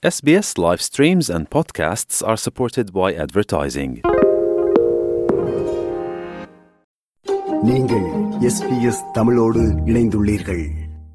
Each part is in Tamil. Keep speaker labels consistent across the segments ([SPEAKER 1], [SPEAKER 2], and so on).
[SPEAKER 1] SBS live streams and podcasts are supported by advertising.
[SPEAKER 2] நீங்கள் எஸ்பிஎஸ் தமிழோடு இணைந்துள்ளீர்கள்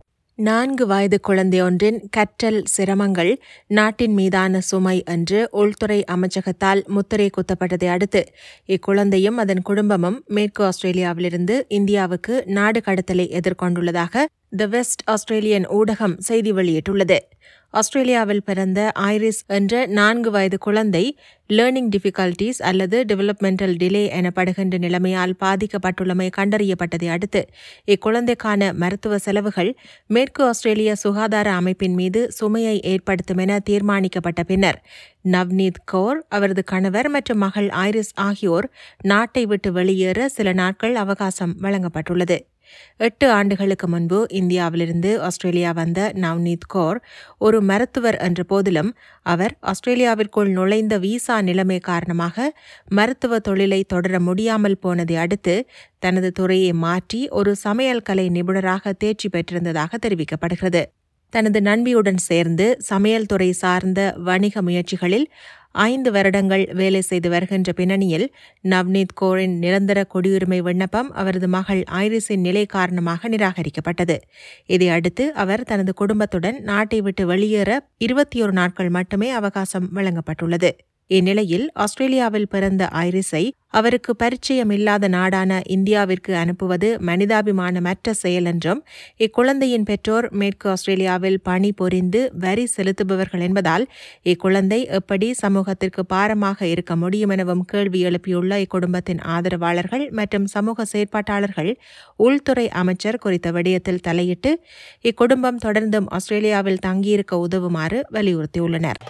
[SPEAKER 3] நான்கு வயது குழந்தையொன்றின் கற்றல் சிரமங்கள் நாட்டின் மீதான சுமை என்று உள்துறை அமைச்சகத்தால் முத்திரை குத்தப்பட்டதை அடுத்து இக்குழந்தையும் அதன் குடும்பமும் மேற்கு ஆஸ்திரேலியாவிலிருந்து இந்தியாவுக்கு நாடு கடத்தலை எதிர்கொண்டுள்ளதாக தி வெஸ்ட் ஆஸ்திரேலியன் ஊடகம் செய்தி வெளியிட்டுள்ளது ஆஸ்திரேலியாவில் பிறந்த ஐரிஸ் என்ற நான்கு வயது குழந்தை லேர்னிங் டிஃபிகல்டிஸ் அல்லது டெவலப்மெண்டல் டிலே எனப்படுகின்ற நிலைமையால் பாதிக்கப்பட்டுள்ளமை கண்டறியப்பட்டதை அடுத்து இக்குழந்தைக்கான மருத்துவ செலவுகள் மேற்கு ஆஸ்திரேலிய சுகாதார அமைப்பின் மீது சுமையை ஏற்படுத்தும் என தீர்மானிக்கப்பட்ட பின்னர் நவ்னீத் கௌர் அவரது கணவர் மற்றும் மகள் ஐரிஸ் ஆகியோர் நாட்டை விட்டு வெளியேற சில நாட்கள் அவகாசம் வழங்கப்பட்டுள்ளது எட்டு ஆண்டுகளுக்கு முன்பு இந்தியாவிலிருந்து ஆஸ்திரேலியா வந்த நவ்னீத் கௌர் ஒரு மருத்துவர் என்ற போதிலும் அவர் ஆஸ்திரேலியாவிற்குள் நுழைந்த விசா நிலைமை காரணமாக மருத்துவ தொழிலை தொடர முடியாமல் போனதை அடுத்து தனது துறையை மாற்றி ஒரு சமையல் கலை நிபுணராக தேர்ச்சி பெற்றிருந்ததாக தெரிவிக்கப்படுகிறது தனது நண்பியுடன் சேர்ந்து சமையல் துறை சார்ந்த வணிக முயற்சிகளில் ஐந்து வருடங்கள் வேலை செய்து வருகின்ற பின்னணியில் நவ்னீத் கோரின் நிரந்தர குடியுரிமை விண்ணப்பம் அவரது மகள் ஐரிஸின் நிலை காரணமாக நிராகரிக்கப்பட்டது இதையடுத்து அவர் தனது குடும்பத்துடன் நாட்டை விட்டு வெளியேற இருபத்தி ஒரு நாட்கள் மட்டுமே அவகாசம் வழங்கப்பட்டுள்ளது இந்நிலையில் ஆஸ்திரேலியாவில் பிறந்த ஐரிஸை அவருக்கு பரிச்சயமில்லாத நாடான இந்தியாவிற்கு அனுப்புவது மனிதாபிமானமற்ற செயல் என்றும் இக்குழந்தையின் பெற்றோர் மேற்கு ஆஸ்திரேலியாவில் பணி புரிந்து வரி செலுத்துபவர்கள் என்பதால் இக்குழந்தை எப்படி சமூகத்திற்கு பாரமாக இருக்க முடியும் எனவும் கேள்வி எழுப்பியுள்ள இக்குடும்பத்தின் ஆதரவாளர்கள் மற்றும் சமூக செயற்பாட்டாளர்கள் உள்துறை அமைச்சர் குறித்த விடயத்தில் தலையிட்டு இக்குடும்பம் தொடர்ந்தும் ஆஸ்திரேலியாவில் தங்கியிருக்க உதவுமாறு வலியுறுத்தியுள்ளனர்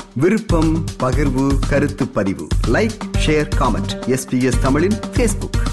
[SPEAKER 2] விருப்பம் பகிர்வு கருத்து பதிவு லைக் ஷேர் காமெண்ட் எஸ்பிஎஸ் தமிழின் ஃபேஸ்புக்